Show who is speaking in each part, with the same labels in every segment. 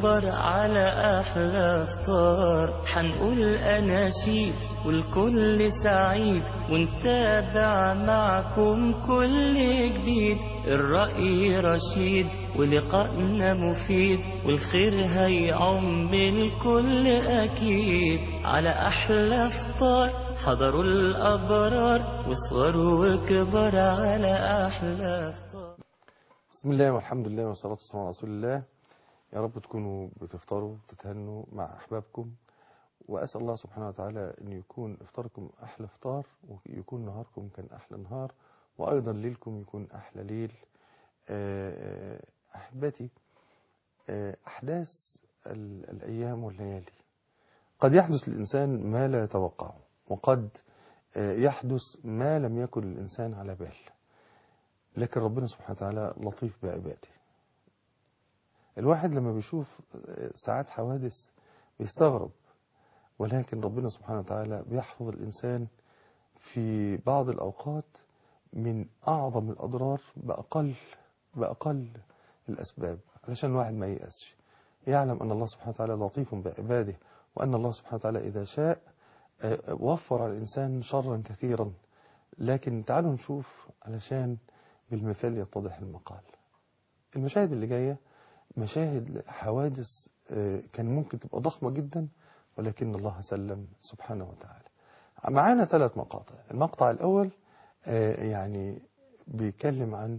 Speaker 1: وكبر على أحلى فطار حنقول أناشيد والكل سعيد ونتابع معكم كل جديد الرأي رشيد ولقائنا مفيد والخير هيعم الكل أكيد على أحلى فطار حضروا الأبرار وصغروا وكبر على أحلى فطار
Speaker 2: بسم الله والحمد لله والصلاة والسلام على رسول الله يا رب تكونوا بتفطروا وتتهنوا مع أحبابكم وأسأل الله سبحانه وتعالى أن يكون إفطاركم أحلى إفطار ويكون نهاركم كان أحلى نهار وأيضا ليلكم يكون أحلى ليل أحبتي أحداث الأيام والليالي قد يحدث للإنسان ما لا يتوقعه وقد يحدث ما لم يكن الإنسان على بال لكن ربنا سبحانه وتعالى لطيف بعباده الواحد لما بيشوف ساعات حوادث بيستغرب ولكن ربنا سبحانه وتعالى بيحفظ الإنسان في بعض الأوقات من أعظم الأضرار بأقل بأقل الأسباب علشان الواحد ما ييأسش يعلم أن الله سبحانه وتعالى لطيف بعباده وأن الله سبحانه وتعالى إذا شاء وفر على الإنسان شرا كثيرا لكن تعالوا نشوف علشان بالمثال يتضح المقال المشاهد اللي جاية مشاهد حوادث كان ممكن تبقى ضخمة جدا ولكن الله سلم سبحانه وتعالى معانا ثلاث مقاطع المقطع الأول يعني بيتكلم عن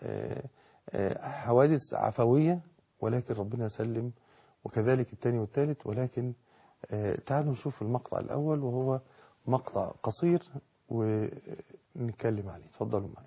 Speaker 2: حوادث عفوية ولكن ربنا سلم وكذلك الثاني والثالث ولكن تعالوا نشوف المقطع الأول وهو مقطع قصير ونتكلم عليه تفضلوا معي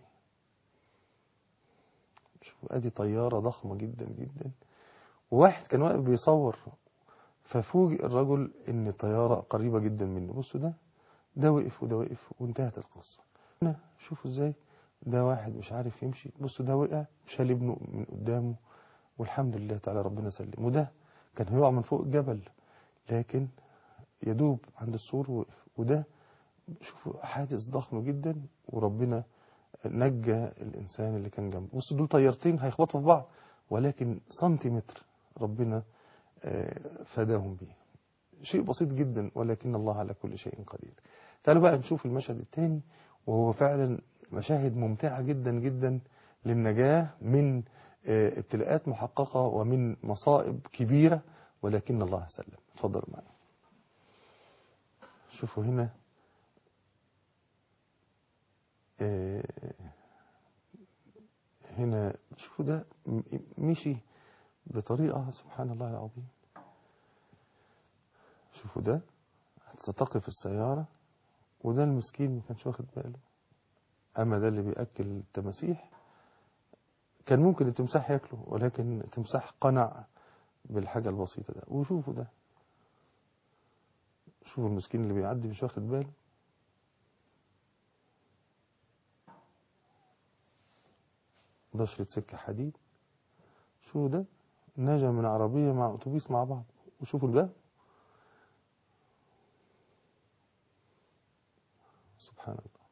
Speaker 2: شوفوا ادي طيارة ضخمة جدا جدا وواحد كان واقف بيصور ففوجئ الرجل ان الطيارة قريبة جدا منه بصوا ده ده وقف وده وقف وانتهت القصة هنا شوفوا ازاي ده واحد مش عارف يمشي بصوا ده وقع شال ابنه من قدامه والحمد لله تعالى ربنا سلم وده كان هيقع من فوق الجبل لكن يدوب عند السور وقف وده شوفوا حادث ضخم جدا وربنا نجى الإنسان اللي كان جنبه بصوا دول طيارتين هيخبطوا في بعض ولكن سنتيمتر ربنا فداهم به شيء بسيط جدا ولكن الله على كل شيء قدير تعالوا بقى نشوف المشهد الثاني وهو فعلا مشاهد ممتعة جدا جدا للنجاة من ابتلاءات محققة ومن مصائب كبيرة ولكن الله سلم اتفضلوا معي شوفوا هنا هنا شوفوا ده مشي بطريقة سبحان الله العظيم شوفوا ده ستقف السيارة وده المسكين ما كانش واخد باله أما ده اللي بيأكل التماسيح كان ممكن التمساح ياكله ولكن التمساح قنع بالحاجة البسيطة ده وشوفوا ده شوفوا المسكين اللي بيعدي مش واخد باله ده شريط سكة حديد شو ده نجا من عربية مع أتوبيس مع بعض وشوفوا الباب سبحان الله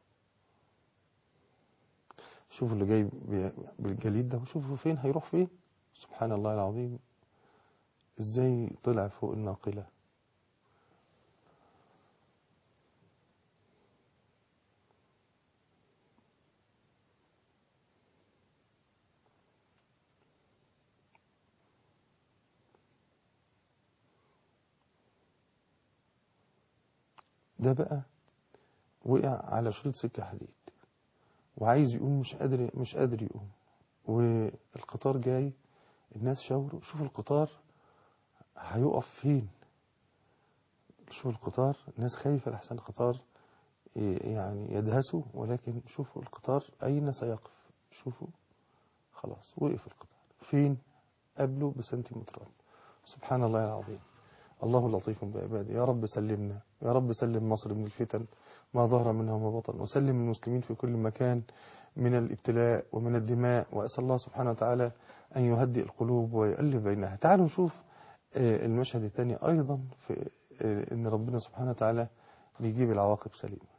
Speaker 2: شوفوا اللي جاي بالجليد ده وشوفوا فين هيروح فين سبحان الله العظيم ازاي طلع فوق الناقلة ده بقى وقع على شريط سكة حديد وعايز يقوم مش قادر مش قادر يقوم والقطار جاي الناس شاوروا شوفوا القطار هيقف فين شوفوا القطار الناس خايفة لحسن القطار يعني يدهسوا ولكن شوفوا القطار أين سيقف شوفوا خلاص وقف القطار فين قبله بسنتيمترات سبحان الله العظيم الله لطيف بعباده يا رب سلمنا يا رب سلم مصر من الفتن ما ظهر منها وما بطن وسلم المسلمين في كل مكان من الابتلاء ومن الدماء وأسأل الله سبحانه وتعالى أن يهدئ القلوب ويؤلف بينها تعالوا نشوف المشهد الثاني أيضا في أن ربنا سبحانه وتعالى بيجيب العواقب سليمة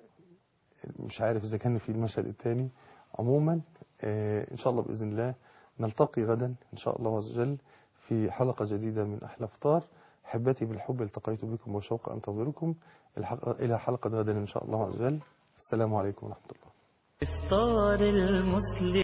Speaker 2: مش عارف إذا كان في المشهد الثاني عموما إن شاء الله بإذن الله نلتقي غدا إن شاء الله عز وجل في حلقة جديدة من أحلى فطار حبتي بالحب التقيت بكم وشوق أنتظركم الحق- إلى حلقة غدا إن شاء الله عز وجل السلام عليكم ورحمة الله
Speaker 1: إفطار المسلم